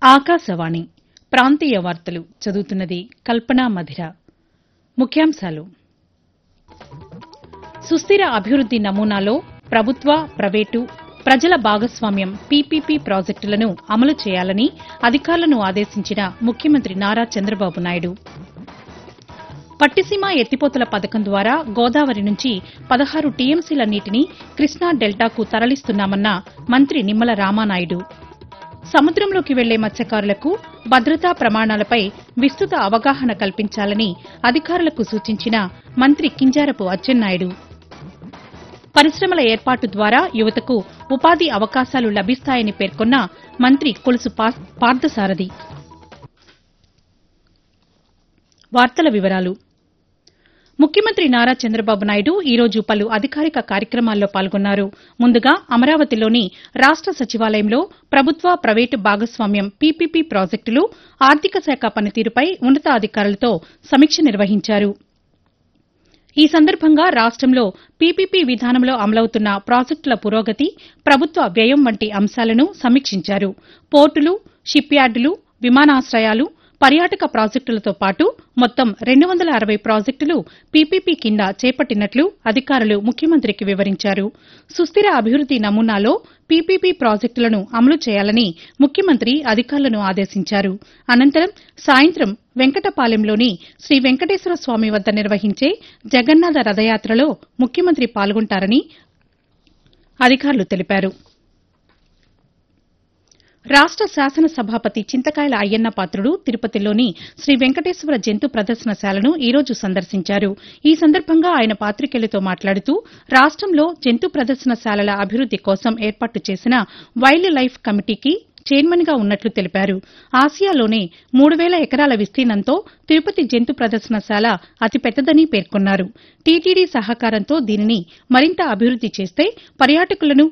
ఆకాశవాణి ప్రాంతీయ వార్తలు చదువుతున్నది కల్పనా మధిర ముఖ్యాంశాలు సుస్థిర అభివృద్ది నమూనాలో ప్రభుత్వ ప్రైవేటు ప్రజల భాగస్వామ్యం పీపీపీ ప్రాజెక్టులను అమలు చేయాలని అధికారులను ఆదేశించిన ముఖ్యమంత్రి నారా చంద్రబాబు నాయుడు పట్టిసీమ ఎత్తిపోతల పథకం ద్వారా గోదావరి నుంచి పదహారు టీఎంసీల నీటిని కృష్ణా డెల్టాకు తరలిస్తున్నామన్న మంత్రి నిమ్మల రామానాయుడు సముద్రంలోకి వెళ్లే మత్స్యకారులకు భద్రతా ప్రమాణాలపై విస్తృత అవగాహన కల్పించాలని అధికారులకు సూచించిన మంత్రి కింజారపు అచ్చెన్నాయుడు పరిశ్రమల ఏర్పాటు ద్వారా యువతకు ఉపాధి అవకాశాలు లభిస్తాయని పేర్కొన్న మంత్రి కొలుసు పా- పార్థసారథి వార్తల వివరాలు ముఖ్యమంత్రి నారా చంద్రబాబు నాయుడు ఈ రోజు పలు అధికారిక కార్యక్రమాల్లో పాల్గొన్నారు ముందుగా అమరావతిలోని రాష్ట సచివాలయంలో ప్రభుత్వ ప్రైవేటు భాగస్వామ్యం పీపీపీ ప్రాజెక్టులు ఆర్థిక శాఖ పనితీరుపై ఉన్నతాధికారులతో సమీక్ష నిర్వహించారు ఈ సందర్భంగా రాష్టంలో పీపీపీ విధానంలో అమలవుతున్న ప్రాజెక్టుల పురోగతి ప్రభుత్వ వ్యయం వంటి అంశాలను సమీక్షించారు పోర్టులు షిప్ యార్డులు విమానాశ్రయాలు పర్యాటక ప్రాజెక్టులతో పాటు మొత్తం రెండు వందల అరవై ప్రాజెక్టులు పీపీపీ కింద చేపట్టినట్లు అధికారులు ముఖ్యమంత్రికి వివరించారు సుస్థిర అభివృద్ది నమూనాలో పీపీపీ ప్రాజెక్టులను అమలు చేయాలని ముఖ్యమంత్రి అధికారులను ఆదేశించారు అనంతరం సాయంత్రం వెంకటపాలెంలోని శ్రీ వెంకటేశ్వర స్వామి వద్ద నిర్వహించే జగన్నాథ రథయాత్రలో ముఖ్యమంత్రి పాల్గొంటారని అధికారులు తెలిపారు రాష్ట శాసన సభాపతి చింతకాయల అయ్యన్న పాత్రుడు తిరుపతిలోని శ్రీ వెంకటేశ్వర జంతు ప్రదర్శనశాలను ఈ రోజు సందర్శించారు ఈ సందర్భంగా ఆయన పాతికేయులతో మాట్లాడుతూ రాష్టంలో జంతు ప్రదర్శనశాలల అభివృద్ది కోసం ఏర్పాటు చేసిన వైల్డ్ లైఫ్ కమిటీకి చైర్మన్ గా ఉన్నట్లు తెలిపారు ఆసియాలోనే మూడు వేల ఎకరాల విస్తీర్ణంతో తిరుపతి జంతు ప్రదర్శనశాల అతిపెద్దదని పేర్కొన్నారు టీటీడీ సహకారంతో దీనిని మరింత అభివృద్ది చేస్తే పర్యాటకులను